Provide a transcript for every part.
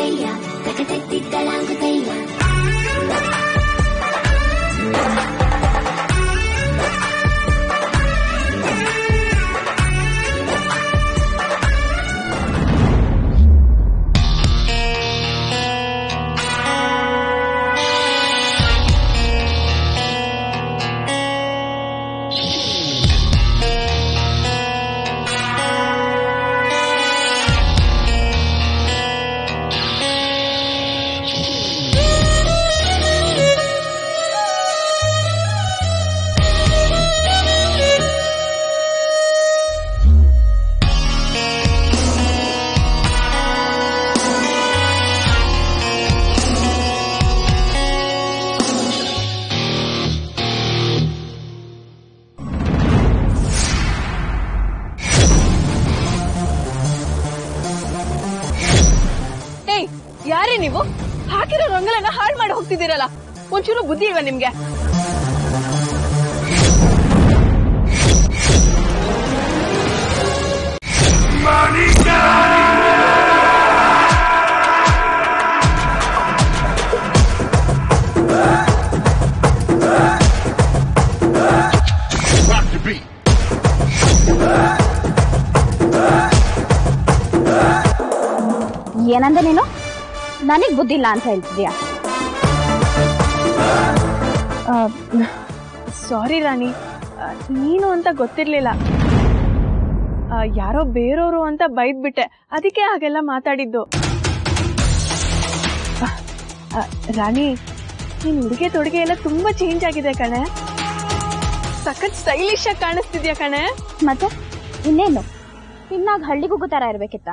ತೆಯ್ಯ ತಕ ತೆತ್ತಿದ್ದಳಾಂಗು ತೆಯ್ಯ ಏಯ್ ಯಾರೇ ನೀವು ಹಾಕಿರೋ ರಂಗೋಲನ್ನ ಹಾಳು ಮಾಡಿ ಹೋಗ್ತಿದ್ದೀರಲ್ಲ ಒಂಚೂರು ಬುದ್ಧಿ ಇಲ್ವಾ ನಿಮ್ಗೆ Rock the beat. ಏನಂದೆ ನೀನು ನನಗ್ ಬುದ್ಧಿ ಇಲ್ಲ ಅಂತ ಹೇಳ್ತಿದ್ಯಾ ಸಾರಿ ರಾಣಿ ಆ, ನೀನು ಅಂತ ಗೊತ್ತಿರ್ಲಿಲ್ಲ ಆ, ಯಾರೋ ಬೇರೆಯವರು ಅಂತ ಬೈದ್ಬಿಟ್ಟೆ ಅದಕ್ಕೆ ಹಾಗೆಲ್ಲ ಮಾತಾಡಿದ್ದು ಆ, ಆ, ರಾಣಿ ನೀನ್ ಉಡುಗೆ ತೊಡುಗೆ ಎಲ್ಲ ತುಂಬಾ ಚೇಂಜ್ ಆಗಿದೆ ಕಣೆ ಸಖತ್ ಸ್ಟೈಲಿಶ್ ಆಗಿ ಕಾಣಿಸ್ತಿದ್ಯಾ ಕಣೆ ಮತ್ತೆ ಇನ್ನೇನು ಇನ್ನಾಗ ಹಳ್ಳಿಗುಗ್ಗು ತರ ಇರ್ಬೇಕಿತ್ತ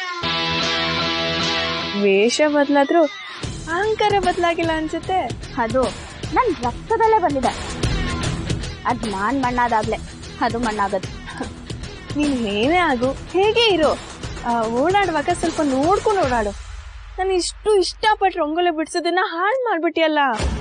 ವೇಷ ಬದಲಾದ್ರೂ ಅಹಂಕಾರ ಬದಲಾಗಿಲ್ಲ ಅನ್ಸುತ್ತೆ ಅದು ನನ್ ರಕ್ತದಲ್ಲೇ ಬಂದಿದೆ ಅದ್ ನಾನ್ ಮಣ್ಣಾದಾಗ್ಲೆ ಅದು ಮಣ್ಣಾಗದು ನೀನ್ ಏನೇ ಆಗು ಹೇಗೆ ಇರು ಆ, ಓಡಾಡುವಾಗ ಸ್ವಲ್ಪ ನೋಡ್ಕೊಂಡು ಓಡಾಡು ನಾನು ಇಷ್ಟು ಇಷ್ಟಪಟ್ಟು ರಂಗೋಲಿ ಬಿಡ್ಸೋದನ್ನ ಹಾಳು ಮಾಡ್ಬಿಟ್ಟಿಯಲ್ಲ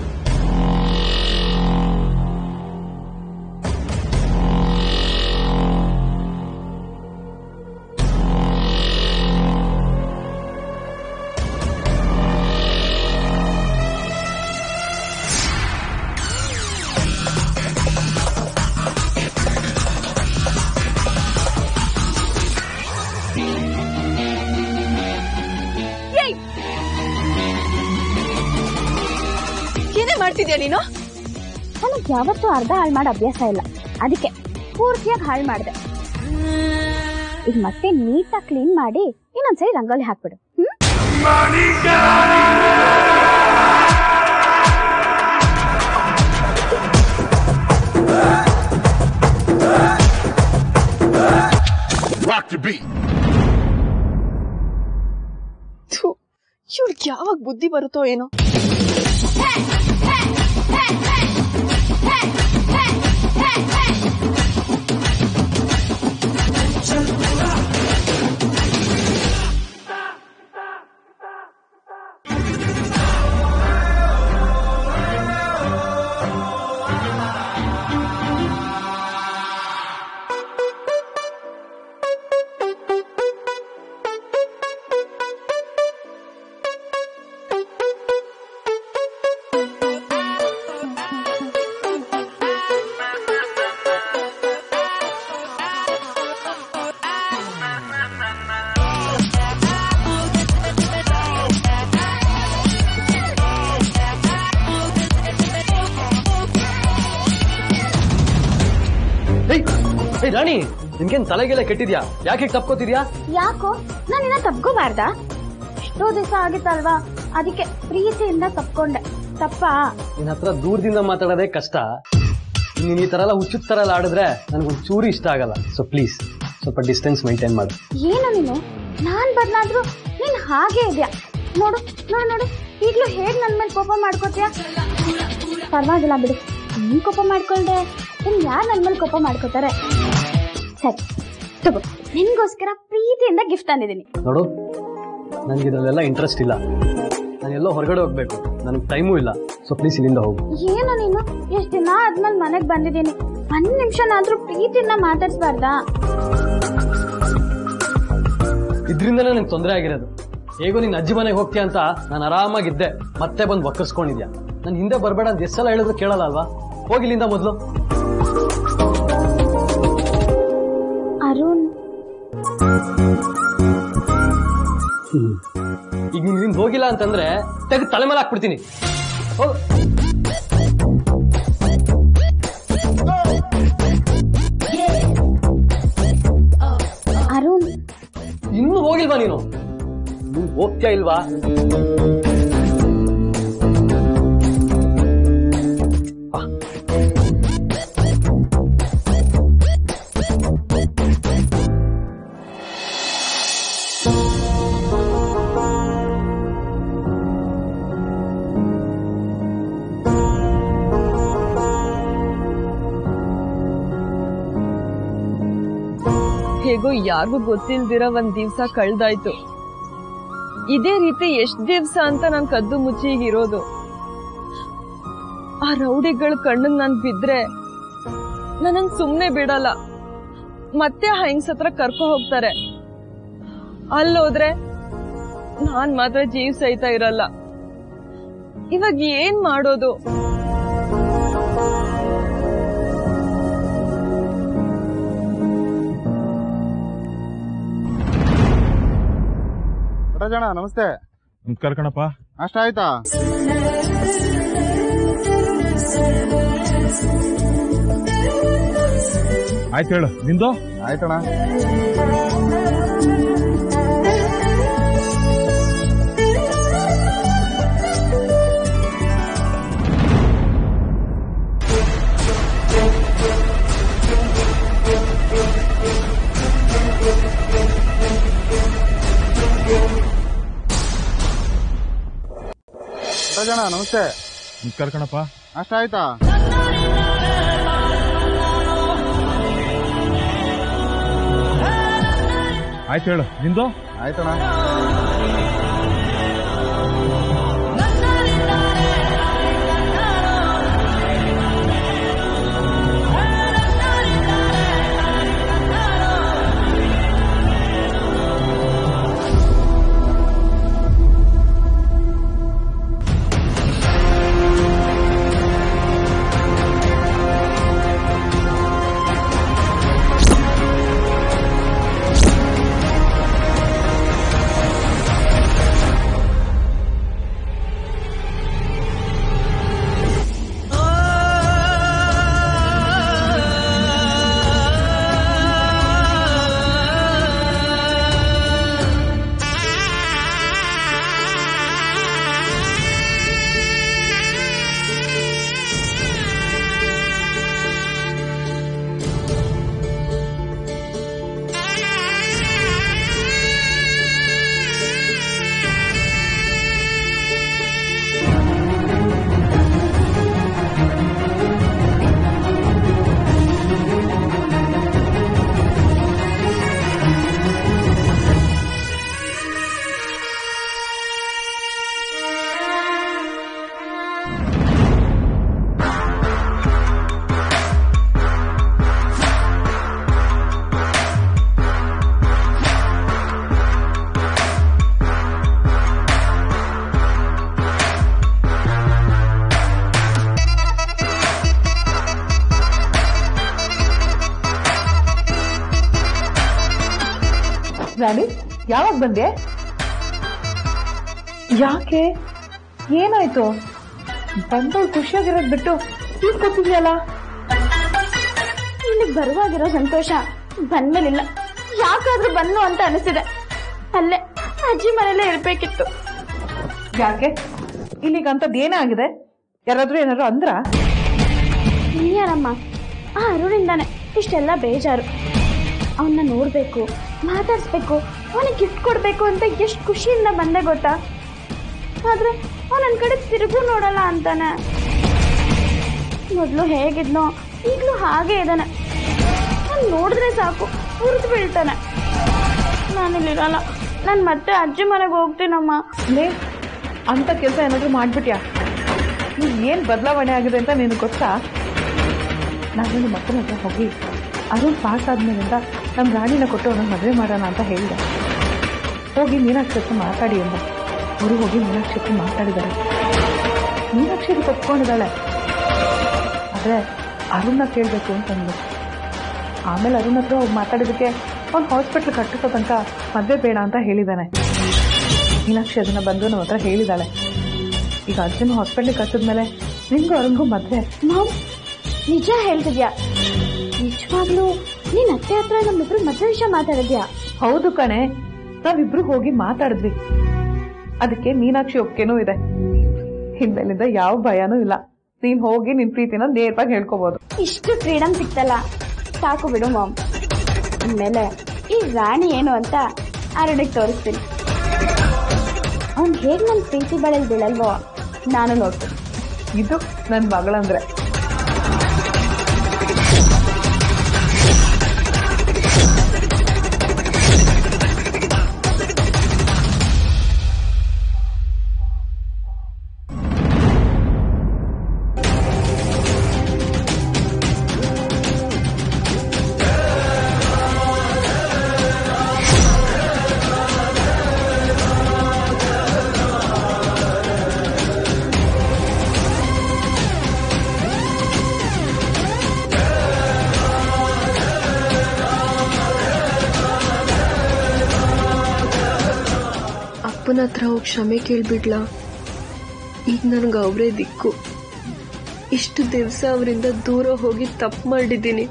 ಏಯ್! ಏನೇ ಮಾಡ್ತಿದ್ಯಾ ನೀನು ನನಗ್ ಯಾವತ್ತೂ ಅರ್ಧ ಹಾಳು ಮಾಡೋ ಅಭ್ಯಾಸ ಇಲ್ಲ ಅದಕ್ಕೆ ಪೂರ್ತಿಯಾಗಿ ಹಾಳು ಮಾಡಿದೆ ಈಗ ಮತ್ತೆ ನೀಟಾಗಿ ಕ್ಲೀನ್ ಮಾಡಿ ಇನ್ನೊಂದ್ಸರಿ ರಂಗೋಲಿ ಹಾಕ್ಬಿಡು ಹ್ಮ್ Rock the beat. ಇವ್ಳಿಗೆ ಯಾವಾಗ ಬುದ್ಧಿ ಬರುತ್ತೋ ಏನೋ ಏಯ್ ಏಯ್ ರಾಣಿ ನಿನ್ಗೇನ್ ತಲೆಗೆಲ್ಲ ಕೆಟ್ಟಿದ್ಯಾ ಯಾಕೆ ತಪ್ಕೋತಿದ್ಯಾ ಯಾಕೋ ನಾನಿನ್ನ ತಪ್ಕೋಬಾರ್ದ ಎಷ್ಟೋ ದಿವಸ ಆಗಿತ್ತಲ್ವಾ ಅದಕ್ಕೆ ಪ್ರೀತಿಯಿಂದ ತಪ್ಕೊಂಡೆ ತಪ್ಪಾ ನಿನ್ ಹತ್ರ ದೂರದಿಂದ ಮಾತಾಡೋದೇ ಕಷ್ಟ ನೀನ್ ಈ ತರ ಎಲ್ಲ ಹುಚ್ಚುತ್ ತರ ಎಲ್ಲ ಆಡಿದ್ರೆ ನನಗೊಂದ್ ಚೂರು ಇಷ್ಟ ಆಗಲ್ಲ ಸೊ ಪ್ಲೀಸ್ ಸ್ವಲ್ಪ ಡಿಸ್ಟೆನ್ಸ್ ಮೈಂಟೈನ್ ಮಾಡು ಏನು ನೀನು ನಾನ್ ಬದ್ಲಾದ್ರು ನೀನ್ ಹಾಗೆ ಇದೆಯಾ ನೋಡು ನೋಡು ನೋಡು ಈಗ್ಲೂ ಹೇಗ್ ನನ್ ಮೇಲೆ ಕೋಪ ಮಾಡ್ಕೋತೀಯ ಪರವಾಗಿಲ್ಲ ಬಿಡು ನೀನ್ ಕೋಪ ಮಾಡ್ಕೊಳ್ದೆ ಇನ್ ಯಾರ್ ನನ್ ಮೇಲೆ ಕೋಪ ಮಾಡ್ಕೋತಾರೆ ಸರಿ ತಗೋ ನಿನ್ಗೋಸ್ಕರ ಪ್ರೀತಿಯಿಂದ ಗಿಫ್ಟ್ ತಂದಿದ್ದೀನಿ ನೋಡು ನನ್ಗೆ ಇದ್ರಲ್ಲೆಲ್ಲ ಇಂಟ್ರೆಸ್ಟ್ ಇಲ್ಲ ನಾನು ಎಲ್ಲೋ ಹೊರಗಡೆ ಹೋಗ್ಬೇಕು ನನಗೆ ಟೈಮೂ ಇಲ್ಲ ಸೊ ಪ್ಲೀಸ್ ಇಲ್ಲಿಂದ ಹೋಗು ಏನು ನೀನು ಎಷ್ಟ್ ದಿನ ಆದ್ಮೇಲೆ ಮನೆಗ್ ಬಂದಿದ್ದೀನಿ ಒಂದ್ ನಿಮಿಷನಾದ್ರೂ ಪ್ರೀತಿಯಿಂದ ಮಾತಾಡ್ಸ್ಬಾರ್ದಾ ಇದ್ರಿಂದನೇ ನಂಗೆ ತೊಂದರೆ ಆಗಿರೋದು ಹೇಗೋ ನಿನ್ನ ಅಜ್ಜಿ ಮನೆಗೆ ಹೋಗ್ತೀಯ ಅಂತ ನಾನು ಆರಾಮಾಗಿದ್ದೆ ಮತ್ತೆ ಬಂದು ಒಕ್ಕರ್ಸ್ಕೊಂಡಿದ್ಯಾ ನಾನು ಹಿಂದೆ ಬರಬೇಡ ಅಂತ ಎಷ್ಟೆಲ್ಲ ಹೇಳಿದ್ರು ಕೇಳಲ್ಲ ಅಲ್ವಾ ಹೋಗಿಲ್ಲಿಂದ ಮೊದಲು ಅರುಣ್ ಈಗ ನೀನ್ ಇಲ್ಲಿಂದ ಹೋಗಿಲ್ಲ ಅಂತಂದ್ರೆ ತೆಗೆದು ತಲೆ ಮೇಲೆ ಹಾಕ್ಬಿಡ್ತೀನಿ ಹೋಗು ಅರುಣ್ ಇನ್ನೂ ಹೋಗಿಲ್ವಾ ನೀನು ನೀನ್ ಹೋಗ್ತೀಯಾ ಇಲ್ವಾ ಬಾ. ಹೇಗೋ ಯಾರಿಗೂ ಗೊತ್ತಿಲ್ದಿರ ಒಂದ್ ದಿವ್ಸ ಕಳ್ದಾಯ್ತು ಇದೇ ರೀತಿ ಎಷ್ಟ್ ದಿವ್ಸ ಅಂತ ನಾನ್ ಕದ್ದು ಮುಚ್ಚಿ ಇರೋದು ಆ ರೌಡಿಗಳ ಕಣ್ಣಿಗೆ ನಾನ್ ಬಿದ್ರೆ ನನ್ನನ್ ಸುಮ್ನೆ ಬಿಡಲ್ಲ ಮತ್ತೆ ಆ ಹೆಂಗ್ಸ್ ಹತ್ರ ಕರ್ಕೊ ಹೋಗ್ತಾರೆ ಅಲ್ಲೋದ್ರೆ ನಾನ್ ಮಾತ್ರ ಜೀವ ಸಹಿತ ಇರಲ್ಲ ಇವಾಗ ಏನ್ ಮಾಡೋದು ಜನ ನಮಸ್ತೆ ನಮಸ್ಕಾರ ಕಣಪ್ಪ ಅಷ್ಟ ಆಯ್ತಾ ಆಯ್ತು ಹೇಳು ನಿಂದು ಆಯ್ತಣ್ಣ ಜನ ನಮಸ್ತೆ ನಮಸ್ಕಾರ ಕಣಪ್ಪ ಅಷ್ಟ ಆಯ್ತಾ ಆಯ್ತು ಹೇಳು ನಿಂದು ಆಯ್ತಣ್ಣ ರಾಣಿ ಯಾವಾಗ ಬಂದೆ ಯಾಕೆ ಏನಾಯ್ತು ಬಂದವ್ಳು ಖುಷಿಯಾಗಿರೋದ್ ಬಿಟ್ಟು ಈಗ ಕೊಟ್ಟಿದ್ಯಲ್ಲ ಇಲ್ಲಿಗೆ ಬರುವಾಗಿರೋ ಸಂತೋಷ ಬಂದ್ಮೇಲಿಲ್ಲ ಯಾಕಾದ್ರೂ ಬಂದು ಅಂತ ಅನಿಸಿದೆ ಅಲ್ಲೇ ಅಜ್ಜಿ ಮನೇಲೇ ಇರ್ಬೇಕಿತ್ತು ಯಾಕೆ ಇಲ್ಲಿಗ ಅಂತದ್ ಏನಾಗಿದೆ ಯಾರಾದ್ರೂ ಏನಾದ್ರು ಅಂದ್ರ ಇನ್ಯಾರಮ್ಮ ಆ ಅರುಣಿಂದಾನೆ ಇಷ್ಟೆಲ್ಲ ಬೇಜಾರು ಅವನ್ನ ನೋಡ್ಬೇಕು ಮಾತಾಡ್ಸ್ಬೇಕು ಅವನಿಗೆ ಗಿಫ್ಟ್ ಕೊಡ್ಬೇಕು ಅಂತ ಎಷ್ಟು ಖುಷಿಯಿಂದ ಬಂದೆ ಗೊತ್ತಾ ಆದ್ರೆ ಅವ್ನು ನನ್ನ ಕಡೆ ತಿರುಗೂ ನೋಡಲ್ಲ ಅಂತಾನೆ ಮೊದಲು ಹೇಗಿದ್ನೋ ಈಗಲೂ ಹಾಗೆ ಇದ್ದಾನೆ ನಾನು ನೋಡಿದ್ರೆ ಸಾಕು ಉರಿದು ಬೀಳ್ತಾನೆ ನಾನಿಲ್ಲಿರಲ್ಲ ನಾನು ಮತ್ತೆ ಅಜ್ಜಿ ಮನೆಗೆ ಹೋಗ್ತೀನಮ್ಮ ಲೇ ಅಂತ ಕೆಲಸ ಏನಾದ್ರು ಮಾಡ್ಬಿಟ್ಯಾ ನೀನ್ ಏನ್ ಬದಲಾವಣೆ ಆಗಿದೆ ಅಂತ ನಿನಗೆ ಗೊತ್ತಾ ನಾನು ನಿಮ್ಮ ಮಕ್ಕಳ ಹತ್ರ ಹೋಗಿ ಅರುಣ್ ಪಾಸ್ ಆದ್ಮೇಲಿಂದ ನಮ್ಮ ರಾಣಿನ ಕೊಟ್ಟು ಅವನಿಗೆ ಮದುವೆ ಮಾಡೋಣ ಅಂತ ಹೇಳಿದೆ ಹೋಗಿ ಮೀನಾಕ್ಷಿ ಹತ್ರ ಮಾತಾಡಿ ಅಂದ ಅವರು ಹೋಗಿ ಮೀನಾಕ್ಷಿ ಹತ್ರ ಮಾತಾಡಿದ್ದಾರೆ ಮೀನಾಕ್ಷಿ ಅದಕ್ಕೆ ಒಪ್ಕೊಂಡಿದ್ದಾಳೆ ಆದರೆ ಅರುಣ್ನ ಕೇಳಬೇಕು ಅಂತಂದು ಆಮೇಲೆ ಅರುಣ್ ಹತ್ರ ಹೋಗಿ ಮಾತಾಡಿದಕ್ಕೆ ಅವ್ನು ಹಾಸ್ಪಿಟ್ಲ್ ಕಟ್ಟಿಸೋ ತನಕ ಮದುವೆ ಬೇಡ ಅಂತ ಹೇಳಿದ್ದಾನೆ ಮೀನಾಕ್ಷಿ ಅದನ್ನ ಬಂದು ನಮ್ಮ ಹತ್ರ ಹೇಳಿದ್ದಾಳೆ ಈಗ ಅರ್ಜುನ್ ಹಾಸ್ಪಿಟ್ಲಿಗೆ ಕಟ್ಟಿದ್ಮೇಲೆ ನಿನ್ಗೂ ಅರುಣ್ಗೂ ಮದುವೆ ಮಾಮ್ ನಿಜ ಹೇಳ್ತಿದ್ಯಾ ನಿಜವಾಗ್ಲೂ ನೀನ್ ಅತ್ತೆ ಹತ್ರ ನಮ್ಮಿಬ್ರು ಮದುವೆ ವಿಷಯ ಮಾತಾಡಿದ್ಯಾ ಹೌದು ಕಣೆ ನಾವಿಬ್ರು ಹೋಗಿ ಮಾತಾಡಿದ್ವಿ ಅದಕ್ಕೆ ಮೀನಾಕ್ಷಿ ಒಪ್ಕೆನೂ ಇದೆ ಹಿಂದೆಲಿಂದ ಯಾವ ಭಯನೂ ಇಲ್ಲ ನೀನ್ ಹೋಗಿ ನಿನ್ ಪ್ರೀತಿನ ನೇರವಾಗಿ ಹೇಳ್ಕೋಬಹುದು ಇಷ್ಟು ಫ್ರೀಡಮ್ ಸಿಕ್ತಲ್ಲ ಸಾಕು ಬಿಡು ಮಾಮ್ ಇನ್ಮೇಲೆ ಈ ರಾಣಿ ಏನು ಅಂತ ಅರುಣಿಗೆ ತೋರಿಸ್ತೀನಿ ಅವ್ನ್ ಹೇಗ್ ನನ್ ಪ್ರೀತಿ ಬಳೆಲ್ ಬೀಳಲ್ವೋ ನಾನು ನೋಡ್ತೀನಿ ಇದು ನನ್ ಮಗಳಂದ್ರೆ ಅಪ್ಪನ ಹತ್ರ ಹೋಗಿ ಕ್ಷಮೆ ಕೇಳ್ಬಿಡ್ಲಾ ಈಗ ನನ್ಗೆ ಅವರೇ ದಿಕ್ಕು ಇಷ್ಟು ದಿವಸ ಅವರಿಂದ ದೂರ ಹೋಗಿ ತಪ್ಪು ಮಾಡಿದ್ದೀನಿ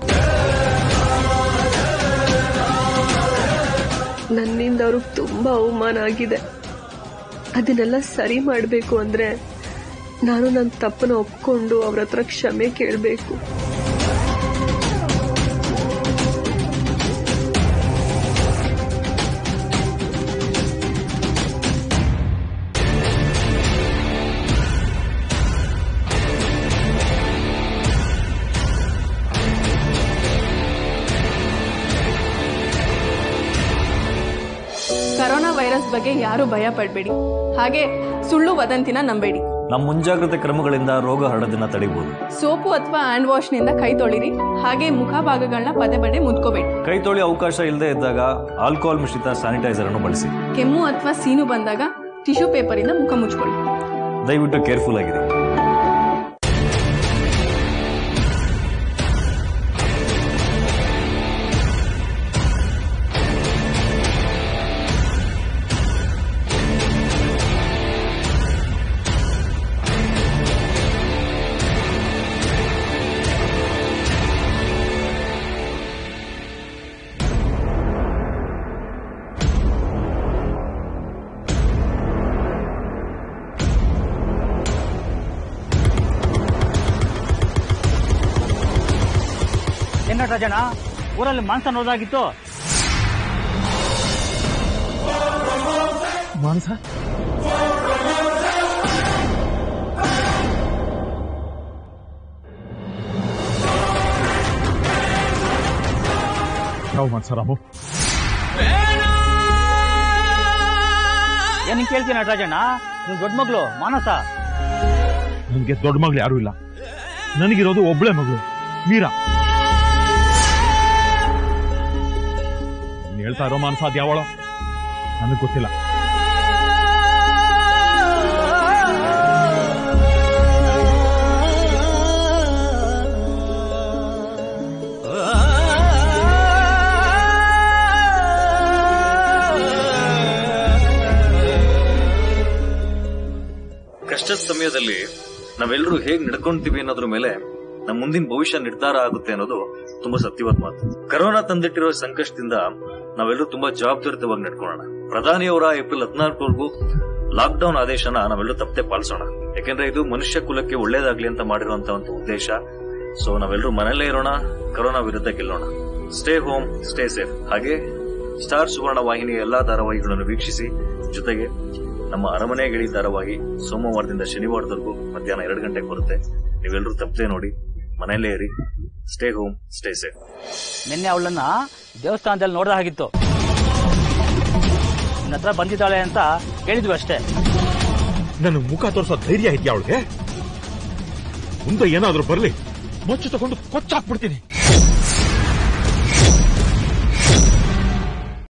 ನನ್ನಿಂದ ಅವ್ರಿಗೆ ತುಂಬಾ ಅವಮಾನ ಆಗಿದೆ ಅದನ್ನೆಲ್ಲ ಸರಿ ಮಾಡಬೇಕು ಅಂದ್ರೆ ನಾನು ನನ್ನ ತಪ್ಪನ್ನ ಒಪ್ಕೊಂಡು ಅವ್ರ ಹತ್ರ ಕ್ಷಮೆ ಕೇಳಬೇಕು ಕರೋನಾ ವೈರಸ್ ಬಗ್ಗೆ ಯಾರು ಭಯ ಪಡಬೇಡಿ ಹಾಗೆ ಸುಳ್ಳು ವದಂತಿನ ನಂಬೇಡಿ ನಮ್ಮ ಮುಂಜಾಗ್ರತೆ ಕ್ರಮಗಳಿಂದ ರೋಗ ಹರಡೋದನ್ನ ತಡಿಬಹುದು ಸೋಪು ಅಥವಾ ಹ್ಯಾಂಡ್ ವಾಶ್ನಿಂದ ಕೈ ತೊಳಿರಿ ಹಾಗೆ ಮುಖ ಭಾಗಗಳನ್ನ ಪದೇ ಪದೇ ಮುದ್ಕೋಬೇಡಿ ಕೈ ತೊಳಿ ಅವಕಾಶ ಇಲ್ಲದೆ ಇದ್ದಾಗ ಆಲ್ಕೋಹಾಲ್ ಮಿಶ್ರಿತ ಸ್ಯಾನಿಟೈಸರ್ ಅನ್ನು ಬಳಸಿ ಕೆಮ್ಮು ಅಥವಾ ಸೀನು ಬಂದಾಗ ಟಿಶ್ಯೂ ಪೇಪರಿಂದ ಮುಖ ಮುಚ್ಕೊಳ್ಳಿ ದಯವಿಟ್ಟು ಕೇರ್ಫುಲ್ ಆಗಿರಿ ಏನ ಜನ ಊರಲ್ಲಿ ಮಾಂಸ ನೋಡಾಗಿತ್ತು ಮಾನಸ ಯಾವ ಮಾನಸ ರಾಮು ಏನ್ ಹಿಂಗ್ ಕೇಳ್ತೀನಿ ನಟರಾಜಣ್ಣ ನಿಮ್ ದೊಡ್ಡ ಮಗಳು ಮಾನಸ ನನಗೆ ದೊಡ್ಡ ಮಗಳು ಯಾರು ಇಲ್ಲ ನನಗಿರೋದು ಒಬ್ಳೆ ಮಗಳು ಮೀರಾ ನೀನ್ ಹೇಳ್ತಾ ಇರೋ ಮಾನಸ ಅದ್ ಯಾವಳ ನನಗೆ ಗೊತ್ತಿಲ್ಲ ಕಷ್ಟದ ಸಮಯದಲ್ಲಿ ನಾವೆಲ್ಲರೂ ಹೇಗ್ ನಡ್ಕೊಂತೀವಿ ಅನ್ನೋದ್ರ ಮೇಲೆ ನಮ್ಮ ಮುಂದಿನ ಭವಿಷ್ಯ ನಿರ್ಧಾರ ಆಗುತ್ತೆ ಅನ್ನೋದು ತುಂಬಾ ಸತ್ಯವಾದ ಮಾತು ಕರೋನಾ ತಂದಿಟ್ಟಿರೋ ಸಂಕಷ್ಟದಿಂದ ನಾವೆಲ್ಲರೂ ತುಂಬಾ ಜವಾಬ್ದಾರಿತವಾಗಿ ನಡ್ಕೊಳ್ಳೋಣ ಪ್ರಧಾನಿಯವರ ಏಪ್ರಿಲ್ ಹದಿನಾಲ್ಕವರೆಗೂ ಲಾಕ್ ಡೌನ್ ಆದೇಶನ ನಾವೆಲ್ಲರೂ ತಪ್ಪದೆ ಪಾಲಿಸೋಣ ಯಾಕೆಂದ್ರೆ ಇದು ಮನುಷ್ಯ ಕುಲಕ್ಕೆ ಒಳ್ಳೇದಾಗ್ಲಿ ಅಂತ ಮಾಡಿರುವಂತ ಒಂದು ಉದ್ದೇಶ ಸೊ ನಾವೆಲ್ಲರೂ ಮನೆಯಲ್ಲೇ ಇರೋಣ ಕರೋನಾ ವಿರುದ್ಧ ಗೆಲ್ಲೋಣ ಸ್ಟೇ ಹೋಮ್ ಸ್ಟೇ ಸೇಫ್ ಹಾಗೆ ಸ್ಟಾರ್ ಸುವರ್ಣ ವಾಹಿನಿಯ ಎಲ್ಲಾ ಧಾರಾವಾಹಿಗಳನ್ನು ವೀಕ್ಷಿಸಿ ಜೊತೆಗೆ ನಮ್ಮ ಅರಮನೆ ಗಿಳಿ ಧಾರಾವಾಹಿ ಸೋಮವಾರದಿಂದ ಶನಿವಾರದವರೆಗೂ ಮಧ್ಯಾಹ್ನ ಎರಡು ಗಂಟೆಗೆ ಬರುತ್ತೆ ನೀವೆಲ್ಲರೂ ತಪ್ಪದೆ ನೋಡಿ ಮನೆಯಲ್ಲೇ ಇರಿ ಸ್ಟೇ ಹೋಮ್ ಸ್ಟೇ ಸೇಫ್ ನಿನ್ನೆ ಅವಳನ್ನ ದೇವಸ್ಥಾನದಲ್ಲಿ ನೋಡ್ದ ಹಾಗಿತ್ತು ನಿನ್ನ ಹತ್ರ ಬಂದಿದ್ದಾಳೆ ಅಂತ ಕೇಳಿದ್ವಿ ಅಷ್ಟೇ ನನ್ನ ಮುಖ ತೋರಿಸೋ ಧೈರ್ಯ ಇದೆಯಾ ಅವಳಿಗೆ ಮುಂದೆ ಏನಾದ್ರೂ ಬರ್ಲಿ ಮೊಚ್ಚು ತಗೊಂಡು ಕೊಚ್ಚಾಕ್ಬಿಡ್ತೀನಿ